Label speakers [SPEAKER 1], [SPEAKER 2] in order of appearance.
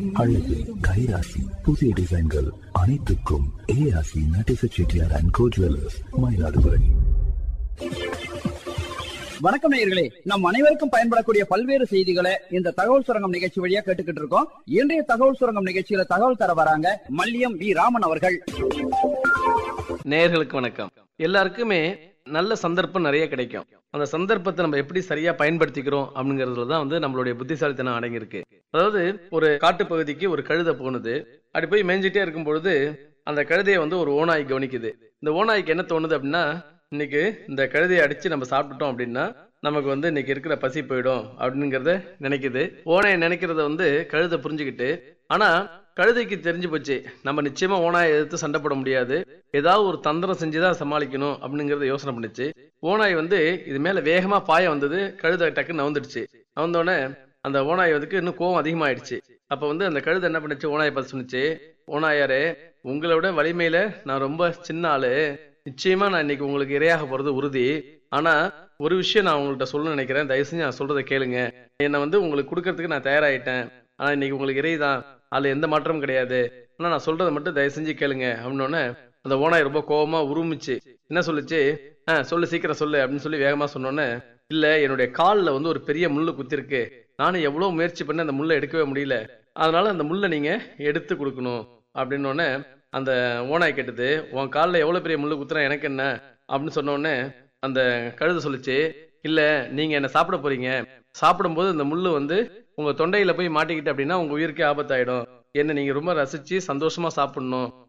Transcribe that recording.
[SPEAKER 1] அழகு கைராசி புதிய டிசைன்கள் அனைத்துக்கும் ஏஆசி நட்டிச Chettiar and co jewellers Mayiladuthurai
[SPEAKER 2] வணக்கம் நேயர்களே நம் அனைவருக்கும் பயன்படக்கூடிய பல்வேறு செய்திகளை இந்த தகவல் சுரங்கம் நிகழ்ச்சி வழியா கேட்டுக்கிட்டு இருக்கோம் இன்றைய தகவல் சுரங்கம் நிகழ்ச்சியில தகவல் தர வராங்க மல்லியம் வி ராமன் அவர்கள்
[SPEAKER 3] நேயர்களுக்கு வணக்கம் எல்லாருக்குமே நல்ல சந்தர்ப்பம் நிறைய கிடைக்கும் அந்த சந்தர்ப்பத்தை நம்ம எப்படி சரியா பயன்படுத்திக்கிறோம் அப்படிங்கறதுல தான் வந்து நம்மளுடைய புத்திசாலித்தனம் அடங்கியிருக்கு அதாவது ஒரு காட்டுப்பகுதிக்கு ஒரு கழுதை போனது அப்படி போய் மேய்ஞ்சிட்டே இருக்கும் பொழுது அந்த கழுதையை வந்து ஒரு ஓநாய் கவனிக்குது இந்த ஓநாய்க்கு என்ன தோணுது அப்படின்னா இன்னைக்கு இந்த கழுதையை அடிச்சு நம்ம சாப்பிட்டுட்டோம் அப்படின்னா நமக்கு வந்து இன்னைக்கு இருக்கிற பசி போயிடும் அப்படிங்கறத நினைக்குது ஓனாயை நினைக்கிறத வந்து கழுதை புரிஞ்சுக்கிட்டு ஆனா கழுதைக்கு தெரிஞ்சு போச்சு நம்ம நிச்சயமா ஓனாயை எதிர்த்து சண்டை போட முடியாது ஏதாவது ஒரு தந்திரம் செஞ்சுதான் சமாளிக்கணும் அப்படிங்கறத யோசனை பண்ணுச்சு ஓனாய் வந்து இது மேல வேகமா பாய வந்தது கழுதை டக்குன்னு நவுந்துடுச்சு நவந்தோடனே அந்த ஓனாய் வந்து இன்னும் கோவம் அதிகமாயிடுச்சு அப்ப வந்து அந்த கழுதை என்ன பண்ணுச்சு ஓனாயை பார்த்து சொன்னுச்சு ஓனாயாரே உங்களோட வலிமையில நான் ரொம்ப சின்ன ஆளு நிச்சயமா நான் இன்னைக்கு உங்களுக்கு இரையாக போறது உறுதி ஆனா ஒரு விஷயம் நான் உங்கள்கிட்ட சொல்ல நினைக்கிறேன் தயவு செஞ்சு நான் சொல்றதை கேளுங்க என்னை வந்து உங்களுக்கு கொடுக்கறதுக்கு நான் தயாராயிட்டேன் ஆனா இன்னைக்கு உங்களுக்கு இறை தான் அதுல எந்த மாற்றமும் கிடையாது ஆனா நான் சொல்றதை மட்டும் தயவு செஞ்சு கேளுங்க அப்படின்னோடனே அந்த ஓனாய் ரொம்ப கோவமா உருமிச்சு என்ன சொல்லுச்சு ஆ சொல்லு சீக்கிரம் சொல்லு அப்படின்னு சொல்லி வேகமா சொன்னோன்னே இல்ல என்னுடைய கால்ல வந்து ஒரு பெரிய முள்ளு குத்திருக்கு நானும் எவ்வளவு முயற்சி பண்ணி அந்த முள்ளை எடுக்கவே முடியல அதனால அந்த முள்ளை நீங்க எடுத்து கொடுக்கணும் அப்படின்னோடனே அந்த ஓனாய் கேட்டது உன் காலில் எவ்வளவு பெரிய முள்ளு குத்துறா எனக்கு என்ன அப்படின்னு சொன்ன உடனே அந்த கழுதை சொல்லுச்சு இல்ல நீங்க என்ன சாப்பிட போறீங்க சாப்பிடும்போது இந்த முள்ளு வந்து உங்க தொண்டையில போய் மாட்டிக்கிட்டு அப்படின்னா உங்க உயிருக்கே ஆபத்தாயிடும் என்ன நீங்க ரொம்ப ரசிச்சு சந்தோஷமா சாப்பிடணும்